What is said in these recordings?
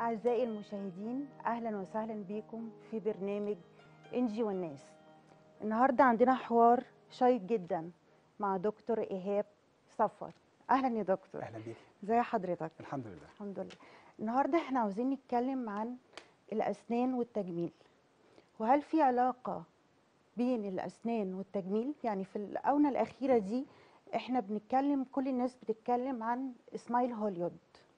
أعزائي المشاهدين أهلا وسهلا بكم في برنامج إنجي والناس النهاردة عندنا حوار شيق جدا مع دكتور إيهاب صفوت أهلا يا دكتور اهلا بيك ازي حضرتك الحمد لله الحمد لله النهاردة احنا عاوزين نتكلم عن الأسنان والتجميل وهل في علاقة بين الأسنان والتجميل يعني في الآونة الأخيرة دي احنا بنتكلم كل الناس بتتكلم عن سمايل هوليود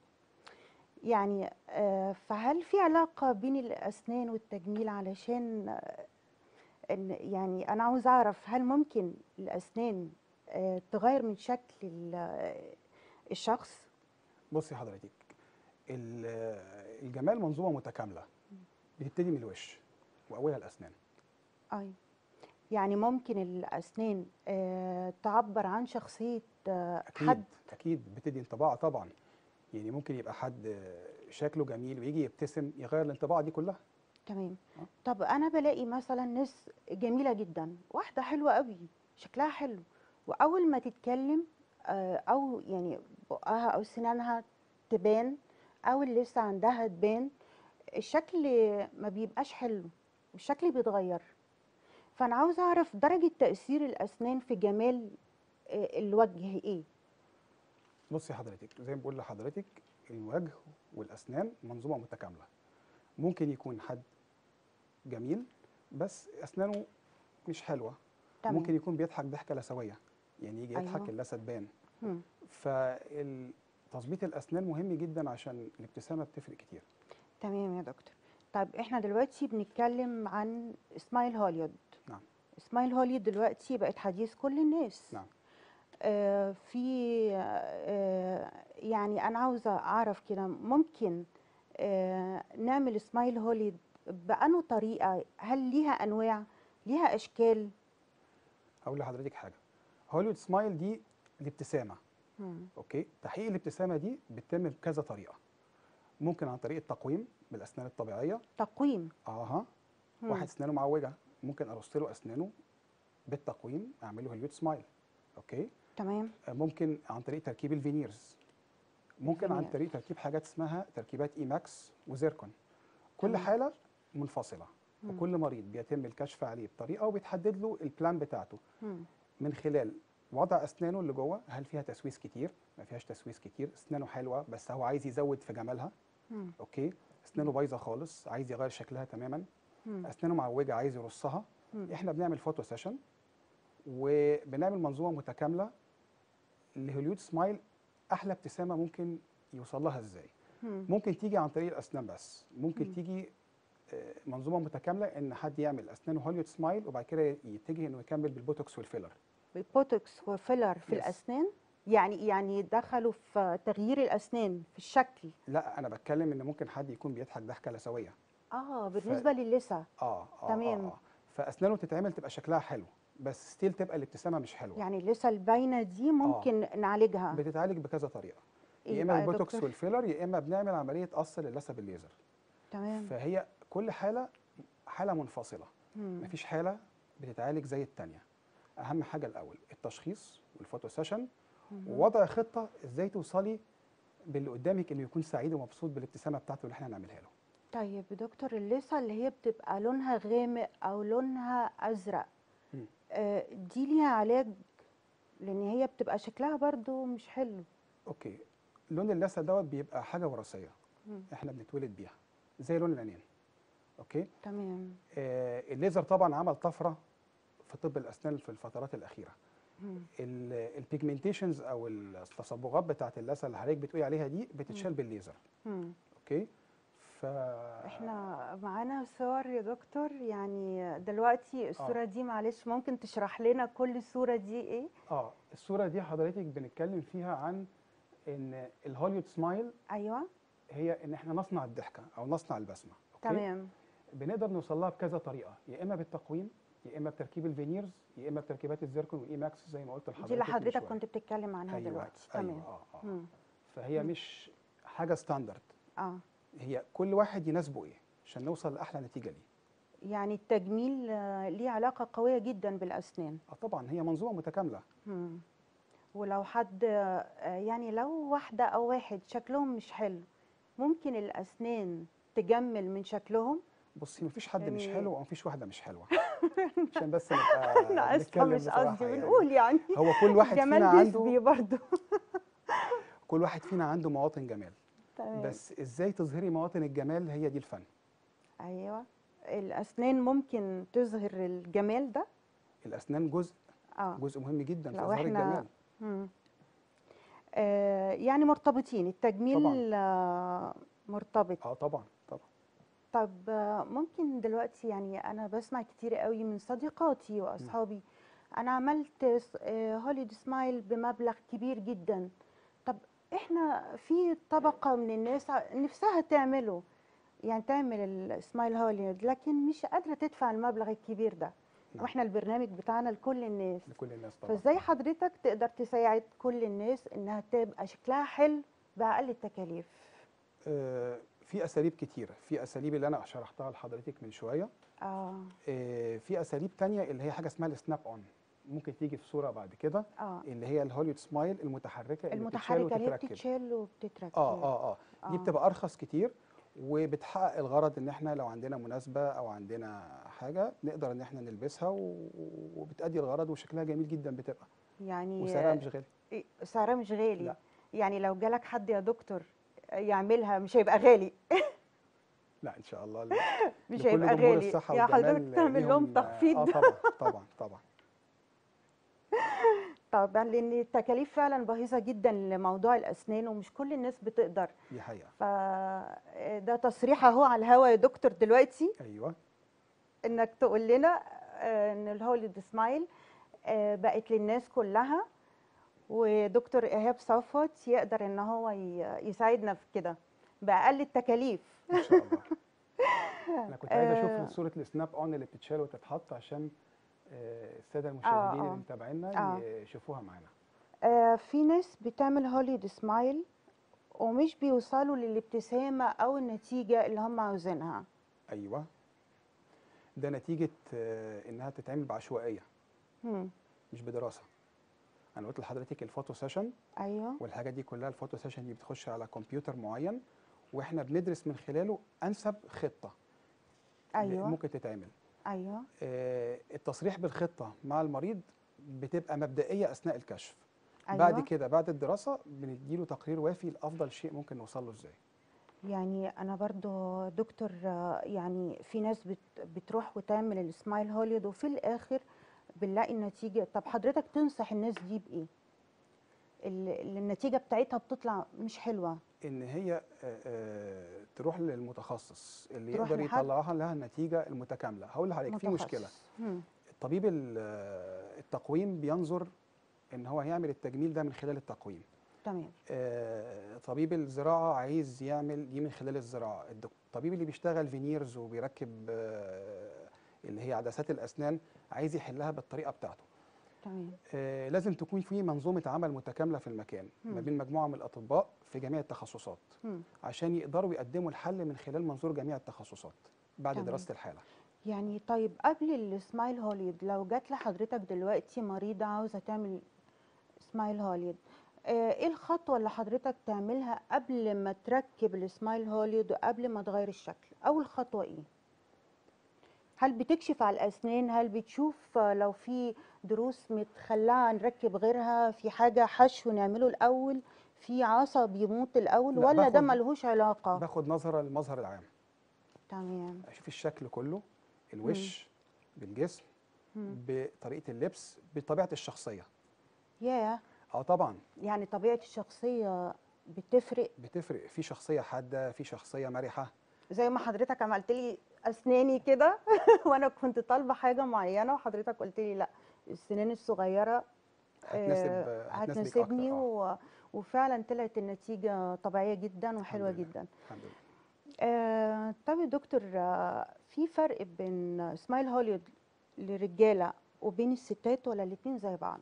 يعني آه، فهل في علاقة بين الأسنان والتجميل علشان آه، إن يعني أنا عاوز أعرف هل ممكن الأسنان آه، تغير من شكل ال- آه، الشخص؟ بصي حضرتك ال- الجمال منظومه متكامله بتبتدي من الوش واولها الاسنان أي يعني ممكن الأسنان آه، تعبر عن شخصية آه، اكيد حد اكيد بتدي انطباع طبعا يعني ممكن يبقى حد شكله جميل ويجي يبتسم يغير الانطباع دي كلها تمام آه. طب أنا بلاقي مثلا ناس جميلة جدا واحدة حلوة قوي شكلها حلو وأول ما تتكلم آه، أو يعني بقها أو سنانها تبان أو اللي لسه عندها تبان الشكل ما بيبقاش حلو والشكل بيتغير فأنا عاوزة أعرف درجة تأثير الأسنان في جمال آه، الوجه إيه؟ بصي حضرتك زي ما بقول لحضرتك الوجه والاسنان منظومه متكامله ممكن يكون حد جميل بس اسنانه مش حلوه تمام. ممكن يكون بيضحك ضحكه لثويه يعني يجي يضحك أيوه. اللثه تبان مم. فتظبيط الاسنان مهم جدا عشان الابتسامه بتفرق كتير تمام يا دكتور طيب احنا دلوقتي بنتكلم عن سمايل هوليود نعم سمايل هوليود دلوقتي بقت حديث كل الناس نعم آه في آه يعني انا عاوزه اعرف كده ممكن آه نعمل سمايل هوليود بأنه طريقه هل ليها انواع ليها اشكال هقول لحضرتك حاجه هوليوود سمايل دي الابتسامه مم. اوكي تحقيق الابتسامه دي بتتم بكذا طريقه ممكن عن طريق التقويم بالاسنان الطبيعيه تقويم اها مم. واحد اسنانه معوجه ممكن ارص له اسنانه بالتقويم اعمل له هوليوود سمايل اوكي تمام آه، ممكن عن طريق تركيب الفينيرز ممكن عن الفينير. طريق تركيب حاجات اسمها تركيبات اي ماكس وزيركون كل تمام. حاله منفصله مم. وكل مريض بيتم الكشف عليه بطريقه وبيتحدد له البلان بتاعته مم. من خلال وضع اسنانه اللي جوه هل فيها تسويس كتير ما فيهاش تسويس كتير اسنانه حلوه بس هو عايز يزود في جمالها مم. اوكي اسنانه بايظه خالص عايز يغير شكلها تماما مم. اسنانه معوجه عايز يرصها مم. احنا بنعمل فوتو سيشن وبنعمل منظومه متكامله لهوليود سمايل احلى ابتسامه ممكن يوصل لها ازاي مم. ممكن تيجي عن طريق الاسنان بس ممكن مم. تيجي آه، منظومه متكامله ان حد يعمل اسنانه هوليود سمايل وبعد كده يتجه انه يكمل بالبوتوكس والفيلر بوتوكس وفيلر في Yes. الاسنان يعني يعني دخلوا في تغيير الاسنان في الشكل لا انا بتكلم ان ممكن حد يكون بيضحك ضحكه لثويه اه بالنسبه للثه اه اه تمام. آه آه. فاسنانه تتعمل تبقى شكلها حلو بس ستيل تبقى الابتسامه مش حلوه يعني اللثه الباينه دي ممكن نعالجها بتتعالج بكذا طريقه إيه يا اما بقى يا بالبوتوكس دكتور؟ والفيلر يا اما بنعمل عمليه قص للثه بالليزر تمام فهي كل حاله حاله منفصله مم. مفيش حاله بتتعالج زي الثانيه اهم حاجه الاول التشخيص والفوتو سيشن مم. ووضع خطه ازاي توصلي باللي قدامك انه يكون سعيد ومبسوط بالابتسامه بتاعته اللي احنا هنعملها له طيب يا دكتور اللثه اللي هي بتبقى لونها غامق او لونها ازرق مم. آه دي ليها علاج لان هي بتبقى شكلها برضو مش حلو اوكي لون اللثه دوت بيبقى حاجه وراثيه مم. احنا بنتولد بيها زي لون العينين اوكي تمام آه الليزر طبعا عمل طفره في طب الاسنان في الفترات الاخيره مم. البيجمنتيشنز او التصبغات بتاعت اللثه اللي حضرتك بتقولي عليها دي بتتشال بالليزر مم. اوكي ف احنا معانا صور يا دكتور يعني دلوقتي الصورة دي معلش ممكن تشرح لنا كل صورة دي ايه؟ اه الصوره دي حضرتك بنتكلم فيها عن ان الهوليوود سمايل ايوه هي ان احنا نصنع الضحكه او نصنع البسمه اوكي تمام بنقدر نوصل لها بكذا طريقه يا اما بالتقويم يا اما بتركيب الفينيرز يا اما بتركيبات الزيركون والاي ماكس زي ما قلت لحضرتك دي اللي من حضرتك شوية. كنت بتتكلم عنها أيوة دلوقتي أيوة تمام اه اه مم. فهي مم. مش حاجه ستاندرد اه هي كل واحد يناسبه ايه عشان نوصل لاحلى نتيجه ليه يعني التجميل آه، ليه علاقة قوية جدا بالأسنان اه طبعا هي منظومه متكامله مم. ولو حد آه، يعني لو واحدة أو واحد شكلهم مش حلو ممكن الاسنان تجمل من شكلهم بصي مفيش حد مش يعني- حلو ومفيش واحده مش حلوه عشان بس نبقى انا اسفه بنتكلم مش بصراحة قصدي يعني. بنقول يعني هو كل واحد فينا جمال عنده نسبي برضه كل واحد فينا عنده مواطن جمال تمام بس ازاي تظهري مواطن الجمال هي دي الفن ايوه الاسنان ممكن تظهر الجمال ده الاسنان جزء اه جزء مهم جدا في لو اظهار إحنا- الجمال مم. آه يعني مرتبطين التجميل آه مرتبط اه طبعا طبعا طب آه، ممكن دلوقتي يعني انا بسمع كتير قوي من صديقاتي واصحابي انا عملت س- آه، هوليود سمايل بمبلغ كبير جدا طب احنا في طبقة من الناس ع- نفسها تعمله يعني تعمل السمايل هوليود لكن مش قادرة تدفع المبلغ الكبير ده نعم. واحنا البرنامج بتاعنا لكل الناس لكل الناس طبعا فازاي حضرتك تقدر تساعد كل الناس انها تبقى شكلها حلو باقل التكاليف آه في اساليب كتيره في اساليب اللي انا شرحتها لحضرتك من شويه اه آه في اساليب تانية اللي هي حاجه اسمها السناب اون ممكن تيجي في صوره بعد كده اه اللي هي الهوليود سمايل المتحركه اللي بتتشال المتحركه اللي هي وتتركب بتتشال وبتتركب اه اه اه دي آه. بتبقى ارخص كتير وبتحقق الغرض ان احنا لو عندنا مناسبه او عندنا حاجه نقدر ان احنا نلبسها و- وبتأدي الغرض وشكلها جميل جدا بتبقى يعني وسعرها مش غالي إيه، سعرها مش غالي لا. يعني لو جالك حد يا دكتور يعملها مش هيبقى غالي لا ان شاء الله مش لكل هيبقى جمهور غالي الصحة يا حضرتك والجمال تعمل لهم ليهم- تخفيض اه طبعا طبعا طبعا طبعا لان التكاليف فعلا باهظه جدا لموضوع الاسنان ومش كل الناس بتقدر دي حقيقه فده تصريح اهو على الهوا يا دكتور دلوقتي ايوه انك تقول لنا آه، ان الهوليود سمايل آه، بقت للناس كلها ودكتور ايهاب صفوت يقدر ان هو ي- يساعدنا في كده باقل التكاليف ان شاء الله انا كنت عايز آه. اشوف صوره السناب اون اللي بتتشال وتتحط عشان آه، الساده المشاهدين آه. اللي متابعينا آه. يشوفوها معانا آه، في ناس بتعمل هوليود سمايل ومش بيوصلوا للابتسامة أو النتيجة اللي هم عاوزينها ايوه ده نتيجه آه، انها تتعمل بعشوائيه مم. مش بدراسه انا قلت لحضرتك الفوتو سيشن أيوه والحاجات دي كلها الفوتو سيشن دي بتخش على كمبيوتر معين واحنا بندرس من خلاله انسب خطه أيوه ممكن تتعمل أيوه آه، التصريح بالخطه مع المريض بتبقى مبدئيه اثناء الكشف أيوه بعد كده بعد الدراسه بنديله تقرير وافي لافضل شيء ممكن نوصل له ازاي يعني أنا برضو دكتور آه، يعني في ناس بت بتروح وتعمل السمايل هوليود وفي الآخر بنلاقي النتيجة طب حضرتك تنصح الناس دي بإيه؟ ال- ال- النتيجة بتاعتها بتطلع مش حلوة ان هي آه، آه، تروح للمتخصص اللي تروح يقدر لحد- يطلعها لها النتيجه المتكامله هقول لحضرتك في مشكله متخصص. مم. الطبيب ال- آه، التقويم بينظر ان هو هيعمل التجميل ده من خلال التقويم تمام آه، طبيب الزراعه عايز يعمل دي من خلال الزراعه الدك- الطبيب اللي بيشتغل فينيرز وبيركب آه، اللي هي عدسات الاسنان عايز يحلها بالطريقه بتاعته تمام آه، لازم تكون في منظومه عمل متكامله في المكان ما مم. بين مجموعه من الاطباء في جميع التخصصات مم. عشان يقدروا يقدموا الحل من خلال منظور جميع التخصصات بعد تمام. دراسه الحاله يعني طيب قبل السمايل هوليود لو جات لحضرتك دلوقتي مريضة عاوزة تعمل سمايل هوليود آه، ايه الخطوة اللي حضرتك تعملها قبل ما تركب السمايل هوليود وقبل ما تغير الشكل اول خطوة ايه هل بتكشف على الاسنان هل بتشوف آه، لو في ضروس متخلعة نركب غيرها في حاجة حشو نعمله الاول في عصب يموت الاول لا، ولا ده باخد- ملهوش علاقة باخد نظره للمظهر العام تمام اشوف الشكل كله الوش بالجسم مم. بطريقه اللبس بطبيعه الشخصيه ياه اه طبعا يعني طبيعة الشخصية بتفرق بتفرق في شخصيه حاده في شخصيه مرحه زي ما حضرتك عملت لي اسناني كده وانا كنت طالبه حاجه معينه وحضرتك قلت لي لا السنان الصغيره هتناسب آه، هتناسبك هتناسبني اكتر آه. و... وفعلا طلعت النتيجه طبيعيه جدا وحلوه لله. جدا الحمد لله آه طب يا دكتور آه، في فرق بين سمايل هوليود للرجاله وبين الستات ولا الاتنين زي بعض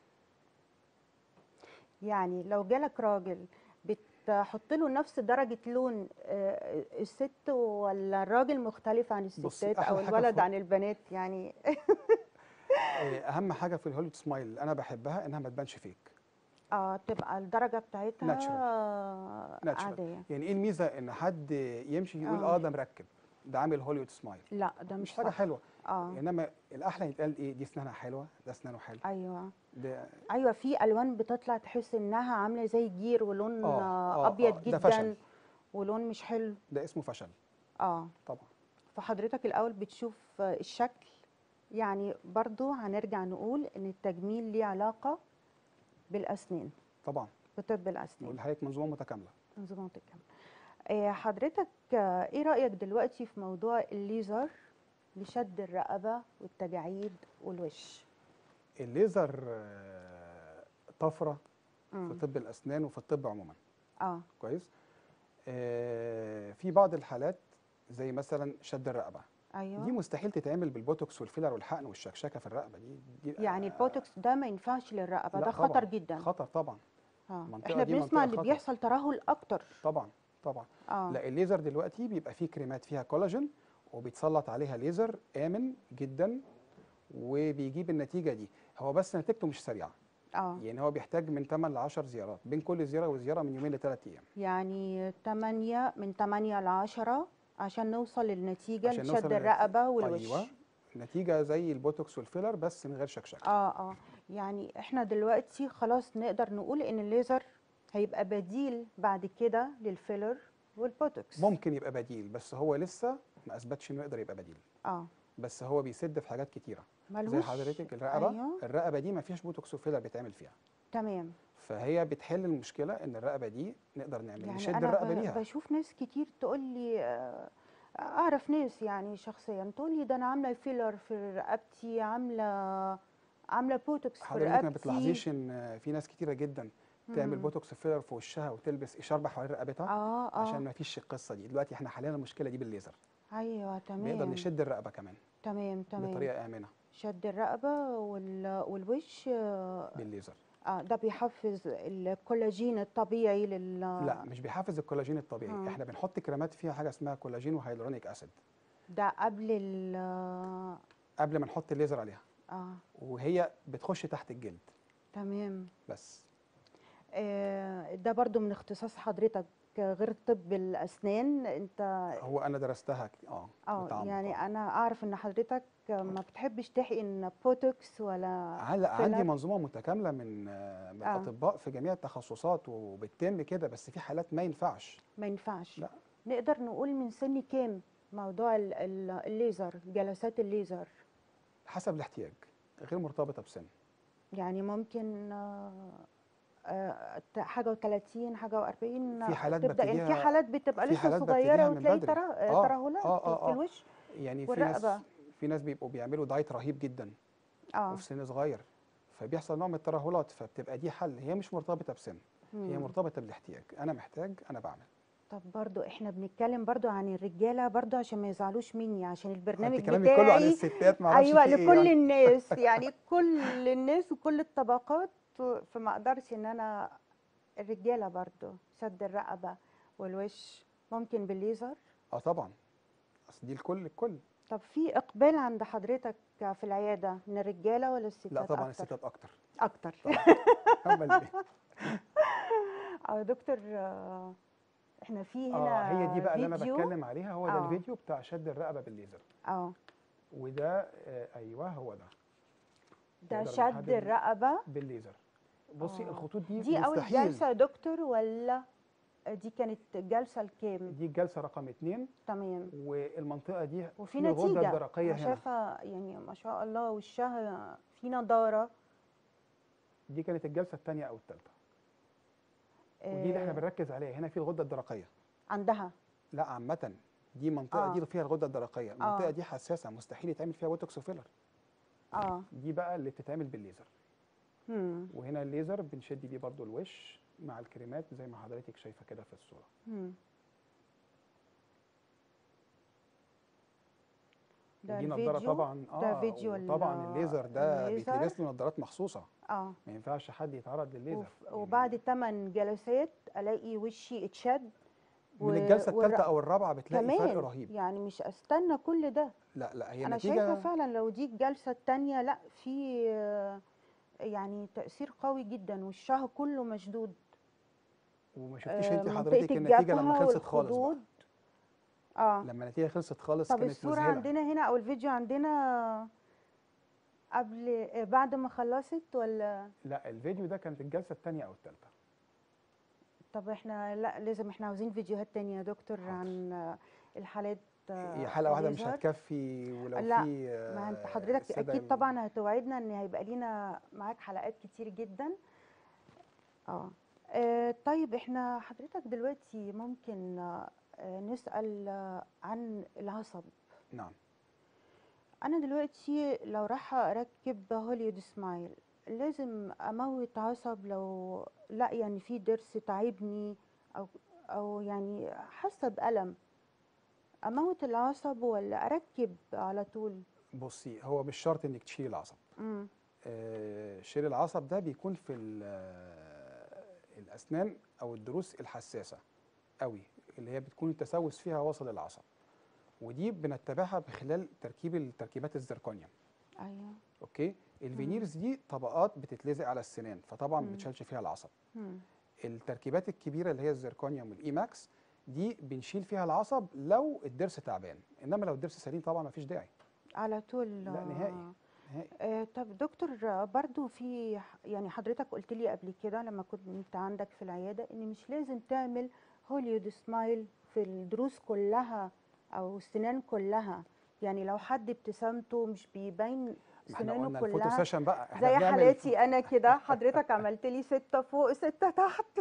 يعني لو جالك راجل بتحط له نفس درجة لون آه، الست ولا الراجل مختلف عن الستات أحلى أو حاجة الولد في- عن البنات يعني آه، اهم حاجه في الهوليود سمايل اللي انا بحبها انها ما تبانش فيك اه تبقى الدرجه بتاعتها Natural. عاديه يعني ايه الميزه ان حد يمشي يقول آه. اه ده مركب ده عامل هوليوود سمايل لا ده مش مش حاجه صح. حلوه اه انما الاحلى يتقال ايه دي اسنانها حلوه ده اسنانه حلو ايوه ده ايوه في الوان بتطلع تحس انها عامله زي جير ولون آه، آه آه، ابيض آه، ده جدا فشل. ولون مش حلو ده اسمه فشل اه طبعا فحضرتك الاول بتشوف آه، الشكل يعني برضو هنرجع نقول ان التجميل ليه علاقه بالاسنان طبعا بطب الاسنان نقول لحضرتك منظومه متكامله منظومه الكامل آه، حضرتك آه، ايه رايك دلوقتي في موضوع الليزر لشد الرقبه والتجاعيد والوش الليزر آه، طفره في مم. طب الاسنان وفي الطب عموما اه كويس آه، في بعض الحالات زي مثلا شد الرقبه ايوه دي مستحيل تتعمل بالبوتوكس والفيلر والحقن والشكشكه في الرقبه دي, دي يعني آه، البوتوكس ده ما ينفعش للرقبه لا ده طبعاً، خطر جدا خطر طبعا اه المنطقة احنا دي بنسمع منطقة اللي خطر. بيحصل ترهل اكتر طبعا طبعا اه لا الليزر دلوقتي بيبقى فيه كريمات فيها كولاجين وبيتسلط عليها ليزر امن جدا وبيجيب النتيجه دي هو بس نتيجته مش سريعه اه يعني هو بيحتاج من 8 ل 10 زيارات بين كل زياره وزياره من يومين لثلاث ايام يعني 8 من 8 ل 10 عشان نوصل للنتيجه عشان نوصل لشد للنتيجة. الرقبه والوش ايوه نتيجه زي البوتوكس والفيلر بس من غير شكشكه اه اه يعني احنا دلوقتي خلاص نقدر نقول ان الليزر هيبقى بديل بعد كده للفيلر والبوتوكس ممكن يبقى بديل بس هو لسه ما اثبتش انه يقدر يبقى بديل اه بس هو بيسد في حاجات كتيره زي ملهوش حضرتك الرقبه أيوه. الرقبه دي ما فيش بوتوكس وفيلر بيتعمل فيها تمام فهي بتحل المشكله ان الرقبه دي نقدر نعمل يعني نشد انا الرقبه ب- ليها بشوف ناس كتير تقول لي آه، اعرف ناس يعني شخصيا تقول لي ده انا عامله فيلر في رقبتي عامله عامله بوتوكس في حضرتك رقبتي ما بتلاحظيش ان في ناس كتيره جدا تعمل مم. بوتوكس فيلر في وشها وتلبس اشاربه حوالين رقبتها اه اه عشان ما فيش القصه دي دلوقتي احنا حلينا المشكله دي بالليزر ايوه تمام نقدر نشد الرقبه كمان تمام تمام بطريقه امنه شد الرقبه وال... والوش آه بالليزر آه، ده بيحفز الكولاجين الطبيعي لل لا مش بيحفز الكولاجين الطبيعي مم. احنا بنحط كريمات فيها حاجه اسمها كولاجين وهيلورونيك اسيد ده قبل ال قبل ما نحط الليزر عليها اه وهي بتخش تحت الجلد تمام بس آه، ده برضو من اختصاص حضرتك غير طب الاسنان انت هو انا درستها ك- اه اه بتعمق، يعني آه. انا اعرف ان حضرتك ما بتحبش تحقن بوتوكس ولا عل- عندي فيلر. منظومه متكامله من آه، من آه. اطباء في جميع التخصصات وبتتم كده بس في حالات ما ينفعش ما ينفعش لا. نقدر نقول من سن كام موضوع ال- ال- الليزر جلسات الليزر حسب الاحتياج غير مرتبطه بسن يعني ممكن آه، آه، ت- حاجه و30 حاجه و40 في حالات تبدا يعني في ببتديها- حالات بتبقى في لسه حالات صغيره ببتديها من وتلاقي بدري. ترا- آه، ترهلات آه، آه، في آه. الوش يعني في ناس والرقبة. في ناس بيبقوا بيعملوا دايت رهيب جدا اه وفي سن صغير فبيحصل نوع من الترهلات فبتبقى دي حل هي مش مرتبطه بسن هي مم. مرتبطه بالاحتياج انا محتاج انا بعمل طب برضو احنا بنتكلم برضو عن الرجاله برضو عشان ما يزعلوش مني عشان البرنامج انت كلامك كله عن بتاعي الستات معرفش ايوه في إيه لكل يعني. الناس يعني كل الناس وكل الطبقات فما اقدرش ان انا الرجاله برضو شد الرقبه والوش ممكن بالليزر اه طبعا اصل دي الكل الكل طب في اقبال عند حضرتك في العياده من الرجاله ولا الستات لا طبعا أكتر؟ الستات اكتر اكتر طبعا امال ايه اه يا دكتور آه، احنا في هنا اه هي دي بقى اللي انا فيديو. بتكلم عليها هو ده آه. الفيديو بتاع شد الرقبه بالليزر اه وده آه ايوه هو ده ده نقدر شد نحدد الرقبه بالليزر بصي آه. الخطوط دي دي اول مستحيل جلسه يا دكتور ولا دي كانت جلسه الكام دي الجلسه رقم اتنين تمام والمنطقه دي وفي في الغده نتيجه الدرقيه أنا هنا شايفه يعني ما شاء الله وشها في نضاره دي كانت الجلسه الثانيه او الثالثه ودي اللي احنا آه، بنركز عليها هنا في الغده الدرقيه عندها لا عامه دي منطقه آه. دي اللي فيها الغده الدرقيه المنطقه آه. دي حساسه مستحيل يتعمل فيها بوتوكس وفيلر اه دي بقى اللي بتتعمل بالليزر هم وهنا الليزر بنشد بيه برضو الوش مع الكريمات زي ما حضرتك شايفه كده في الصوره هم ده ودي نضاره الفيديو طبعا اه ده فيديو ال- طبعا الليزر ده الليزر. بيتلبس له نضارات مخصوصه اه ما ينفعش حد يتعرض للليزر وف- يعني وبعد 8 جلسات الاقي وشي اتشد من و- الجلسه والر- الثالثه او الرابعه بتلاقي فرق كمان رهيب يعني مش استنى كل ده لا لا هي انا نتيجه شايفه فعلا لو دي الجلسه الثانيه لا في آه، يعني تأثير قوي جدا وشها كله مشدود وما شفتيش آه، انت منطقة حضرتك النتيجه لما الجبهة خلصت خالص بقى والخدود اه لما النتيجه خلصت خالص طب كانت الصورة مذهله عندنا هنا او الفيديو عندنا قبل آه، بعد ما خلصت ولا لا الفيديو ده كانت الجلسه الثانيه او الثالثه طب احنا لا لازم احنا عاوزين فيديوهات تانية يا دكتور حاضر. عن آه، الحالات آه، هي حلقه واحده مش الليزر. هتكفي ولو لا، في ما انت آه، حضرتك السادة اكيد ال- طبعا هتوعدنا ان هيبقى لينا معاك حلقات كتير جدا اه آه، طيب احنا حضرتك دلوقتي ممكن آه، آه، نسأل آه، عن العصب نعم انا دلوقتي لو راح اركب هوليود سمايل لازم اموت عصب لو لا يعني في ضرس تعبني او او يعني حاسه بالم اموت العصب ولا اركب على طول بصي هو مش شرط انك تشيلي العصب امم آه، شيل العصب ده بيكون في ال- آه، الاسنان او الضروس الحساسه قوي اللي هي بتكون التسوس فيها واصل العصب ودي بنتبعها بخلال تركيب التركيبات الزركونيوم ايوه اوكي الفينيرز دي طبقات بتتلزق على السنان فطبعا ما مم. بتشيلش فيها العصب مم. التركيبات الكبيره اللي هي الزركونيوم والايماكس دي بنشيل فيها العصب لو الضرس تعبان انما لو الضرس سليم طبعا ما فيش داعي على طول لا، آه، نهائي. نهائي آه، طب دكتور آه، برضو في ح- يعني حضرتك قلت لي قبل كده لما كنت عندك في العيادة ان مش لازم تعمل هوليود سمايل في الضروس كلها او السنان كلها يعني لو حد ابتسامته مش بيبين ما احنا سنانه قلنا الفوتو كلها سيشن بقى احنا زي بنعمل حالاتي انا كده حضرتك عملت لي ستة فوق ستة تحت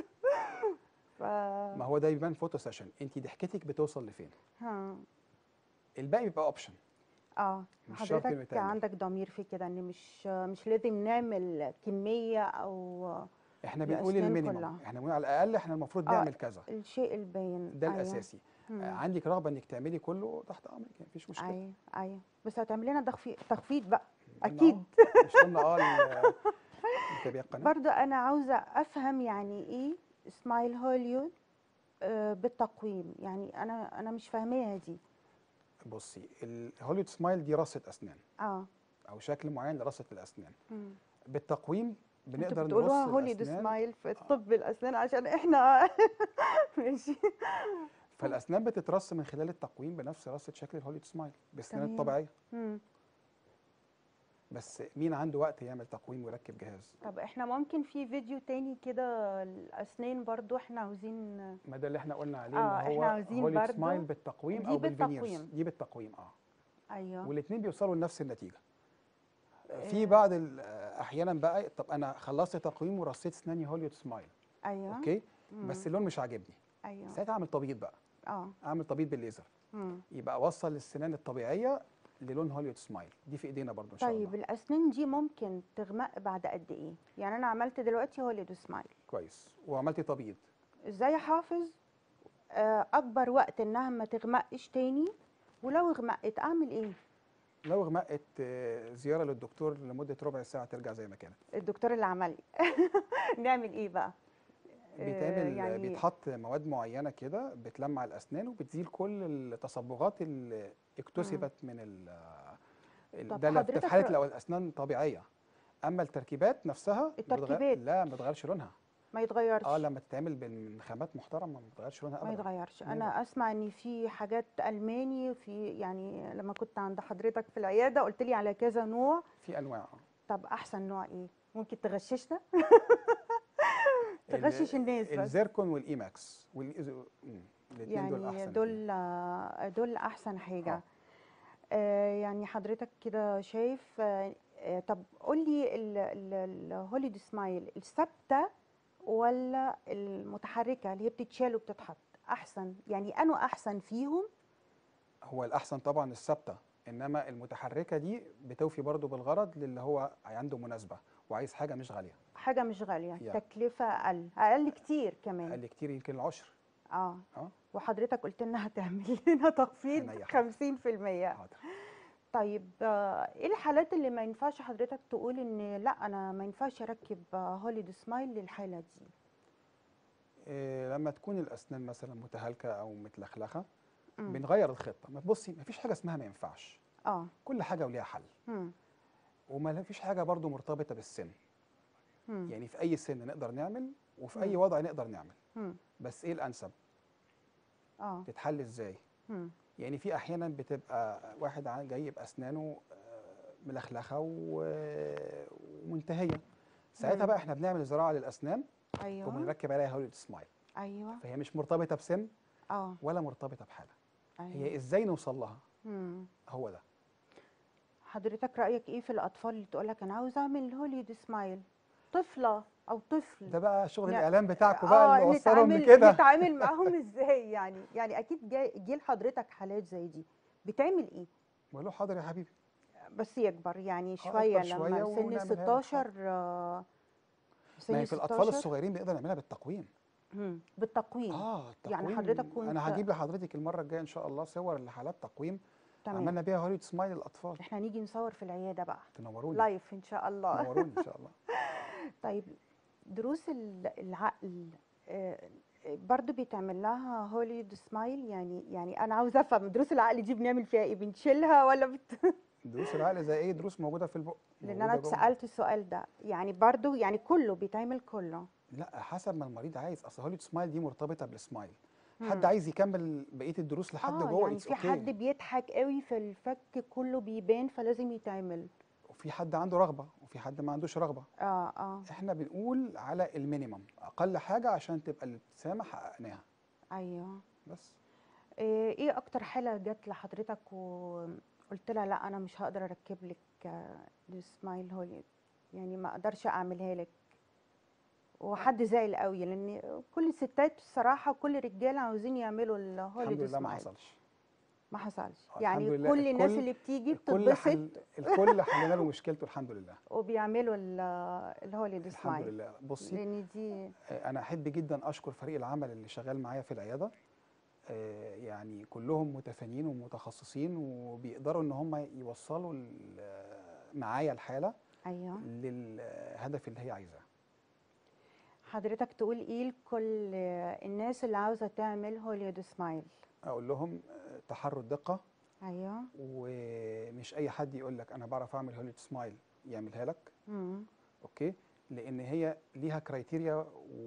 ف ما هو ده يبان فوتو سيشن انت ضحكتك بتوصل لفين ها الباقي بيبقى اوبشن اه مش شرط حضرتك تعمل. عندك ضمير في كده ان مش مش لازم نعمل كمية او احنا بنقول الأسنان المينيمم كلها. احنا بنقول على الاقل احنا المفروض آه، نعمل كذا الشيء الباين ده أيوة. الاساسي مم. آه، عندك رغبه انك تعملي كله تحت امرك مفيش مشكله ايوه ايوه بس هتعمل لنا تخفيض تخفيض بقى قلنا اكيد آه، مش قلنا اه ال- متابعي القناه برضو انا عاوزه افهم يعني ايه سمايل هوليود آه، بالتقويم يعني انا انا مش فاهماها دي بصي الهوليود سمايل دي رصه اسنان اه او شكل معين لرصه الاسنان مم. بالتقويم انتوا بنقدر بتقولوها نرص هوليود الاسنان سمايل في الطب الاسنان عشان احنا ماشي فالاسنان بتترص من خلال التقويم بنفس رصه شكل الهوليود سمايل بالاسنان تمام. الطبيعيه مم. بس مين عنده وقت يعمل تقويم ويركب جهاز طب احنا ممكن في فيديو تاني كده الاسنان برضو احنا عاوزين ما ده اللي احنا قلنا عليه آه، ان هو احنا عاوزين هوليود برضو سمايل بالتقويم دي او بالفينيرز بالتقويم. دي بالتقويم اه ايوه والاثنين بيوصلوا لنفس النتيجه في آه. بعض ال- احيانا بقى طب انا خلصت تقويم ورصيت اسناني هوليود سمايل ايوه اوكي مم. بس اللون مش عاجبني ايوه ساعتها اعمل تبييض بقى اه اعمل تبييض بالليزر مم. يبقى اوصل السنان الطبيعيه للون هوليود سمايل دي في ايدينا برضو ان شاء طيب الله الاسنان دي ممكن تغمق بعد قد ايه يعني انا عملت دلوقتي هوليود سمايل كويس وعملتي تبييض ازاي احافظ آه، اكبر وقت انها ما تغمقش تاني ولو غمقت اعمل ايه لو غمقت آه، زياره للدكتور لمده ربع ساعه ترجع زي ما كانت الدكتور اللي عمل لي نعمل ايه بقى آه، بيتعمل يعني- بيتحط مواد معينه كده بتلمع الاسنان وبتزيل كل التصبغات اللي اكتسبت من ال ال- طب ده لا- ده حضرتك في حاله ر- لو الاسنان طبيعيه اما التركيبات نفسها بتغ- التركيبات. لا ما بتغيرش لونها ما يتغيرش اه لما تتعمل بال- من خامات محترمه ما بتغيرش لونها ما ابدا يتغيرش نهائي. انا اسمع ان في حاجات الماني في يعني لما كنت عند حضرتك في العياده قلت لي على كذا نوع في انواع آه. طب احسن نوع ايه ممكن تغششنا ال- تغشش الناس بس الزيركون والايماكس الاثنين دول يعني احسن دول دول احسن حاجه آه. آه يعني حضرتك كده شايف آه آه، طب قول لي الهوليد سمايل الثابته ولا المتحركه اللي هي بتتشال وبتتحط احسن يعني انه احسن فيهم هو الاحسن طبعا الثابته انما المتحركه دي بتوفي برضو بالغرض للي هو عنده مناسبه وعايز حاجه مش غاليه حاجه مش غاليه يعني. تكلفه اقل اقل كتير كمان اقل كتير يمكن العشر اه اه وحضرتك قلت لنا هتعمل لنا تخفيض عينيا 50% حاضر طيب آه، ايه الحالات اللي ما ينفعش حضرتك تقول ان لا انا ما ينفعش اركب هوليد سمايل للحاله دي إيه لما تكون الاسنان مثلا متهالكه او متلخلخه مم. بنغير الخطه ما بصي ما فيش حاجه اسمها ما ينفعش اه كل حاجه وليها حل مم. وما فيش حاجه برضو مرتبطه بالسن مم. يعني في اي سن نقدر نعمل وفي مم. اي وضع نقدر نعمل مم. بس ايه الانسب اه تتحل ازاي مم. يعني في احيانا بتبقى واحد ع- جاي باسنانه آه، ملخلخه و- ومنتهيه ساعتها مم. بقى احنا بنعمل زراعه للاسنان ايوه وبنركب عليها هوليود سمايل ايوه فهي مش مرتبطه بسن اه ولا مرتبطه بحاله ايوه هي ازاي نوصل لها مم. هو ده حضرتك رايك ايه في الاطفال اللي تقول لك انا عاوز اعمل هوليود سمايل طفله او طفل ده بقى شغل لا، الاعلام بتاعكم بقى اللي وصلهم نتعامل لكده نتعامل معاهم ازاي يعني يعني اكيد جاي جه لحضرتك حالات زي دي بتعمل ايه بقول له حاضر يا حبيبي بس يكبر يعني يكبر شويه شوية لما سن ونعملها له، 16 آه، ما سن هي في الاطفال 16 الصغيرين بنقدر نعملها بالتقويم مم. بالتقويم اه يعني التقويم حضرتك كنت- انا هجيب لحضرتك المره الجايه ان شاء الله صور لحالات تقويم تمام عملنا بيها هوليود سمايل للاطفال احنا نيجي نصور في العياده بقى تنوروني لايف ان شاء الله تنوروني ان شاء الله طيب دروس ال- العقل آه، برضو بيتعمل لها هوليود سمايل يعني يعني انا عاوزه افهم دروس العقل دي بنعمل فيها ايه بنشيلها ولا بت... دروس العقل زي ايه دروس موجوده في البق لان موجودة انا جوه. اتسالت السؤال ده يعني برضو يعني كله بيتعمل كله لا حسب ما المريض عايز اصل هوليود سمايل دي مرتبطه بالسمايل مم. حد عايز يكمل بقيه الدروس لحد اه جوه يعني it's في حد okay. بيضحك قوي في الفك كله بيبان فلازم يتعمل وفي حد عنده رغبه وفي حد ما عندوش رغبه اه اه احنا بنقول على المينيمم اقل حاجه عشان تبقى الابتسامه حققناها ايوه بس ايه إيه اكتر حاله جت لحضرتك وقلت لها لا انا مش هقدر اركب لك آه، السمايل هوليود يعني ما اقدرش اعملها لك وحد زعل قوي لان كل الستات الصراحه كل الرجاله عاوزين يعملوا الهوليود الحمد لله ما سمايل حصلش ما حصلش آه، يعني الحمد لله. كل الناس الكل- اللي بتيجي الكل بتتبسط حل الكل حلينا له مشكلته الحمد لله وبيعملوا ال- الهوليود الحمد سمايل لله بصي لان دي آه، انا احب جدا اشكر فريق العمل اللي شغال معايا في العياده آه، يعني كلهم متفانين ومتخصصين وبيقدروا ان هم يوصلوا ال- معايا الحاله ايوه للهدف اللي هي عايزاه حضرتك تقول ايه لكل الناس اللي عاوزه تعمل هوليود سمايل اقول لهم آه، تحروا الدقه ايوه ومش اي حد يقول لك انا بعرف اعمل هوليود سمايل يعملها لك امم اوكي لان هي ليها كرايتيريا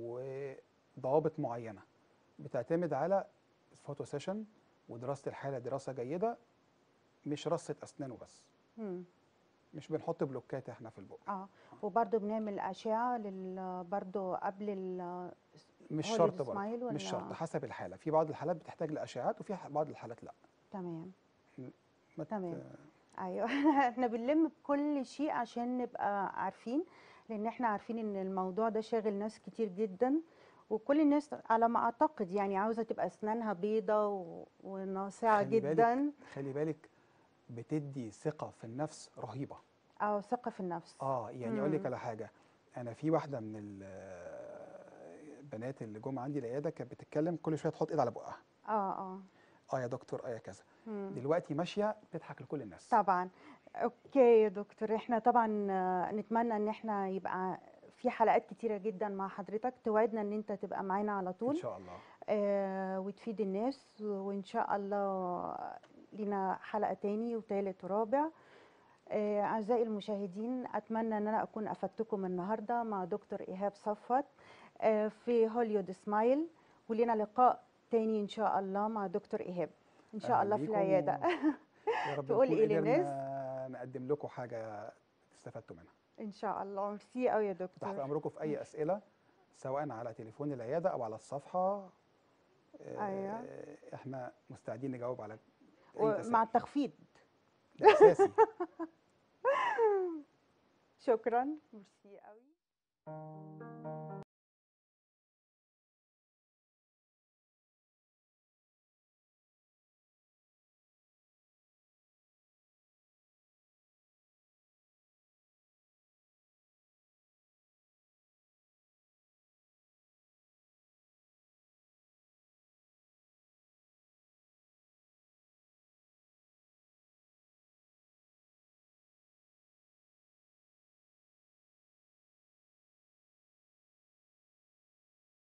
وضوابط معينه بتعتمد على فوتو سيشن ودراسه الحاله دراسه جيده مش رصه اسنان وبس امم مش بنحط بلوكات احنا في البق اه وبرضه بنعمل اشعه لل برضه قبل ال مش هوليود شرط برضه سمايل مش شرط ولا- حسب الحاله في بعض الحالات بتحتاج لاشعات وفي ح- بعض الحالات لا تمام ما ت- تمام. ايوه احنا بنلم بكل شيء عشان نبقى عارفين لان احنا عارفين ان الموضوع ده شاغل ناس كتير جدا وكل الناس على ما اعتقد يعني عاوزه تبقى اسنانها بيضه و... وناصعه خلي بالك- جدا خلي بالك بتدي ثقه في النفس رهيبه او ثقه في النفس اه يعني اقول لك مم. على حاجه انا في واحده من ال- البنات اللي جم عندي العياده كانت بتتكلم كل شويه تحط ايد على بقها اه اه اه يا دكتور اه يا كذا مم. دلوقتي ماشيه بتضحك لكل الناس طبعا اوكي يا دكتور احنا طبعا آه، نتمنى ان احنا يبقى في حلقات كتيره جدا مع حضرتك توعدنا ان انت تبقى معانا على ان طول شاء الله آه وتفيد الناس وان شاء الله لنا حلقه تاني وتالت ورابع آه اعزائي المشاهدين اتمنى ان انا اكون افدتكم النهارده مع دكتور ايهاب صفوت آه في هوليود سمايل ولنا لقاء تاني ان شاء الله مع دكتور ايهاب ان شاء أهلاً الله في بيكم العياده و- يا رب تقول نكون إيه قدرنا للناس؟ نقدم لكم حاجه استفدتوا منها ان شاء الله ميرسي قوي يا تحت دكتور امركم في اي اسئله سواء على تليفون العياده او على الصفحه آه، أيوة. احنا مستعدين نجاوب على اي ومع تساؤل التخفيض ده اساسي شكرا ميرسي قوي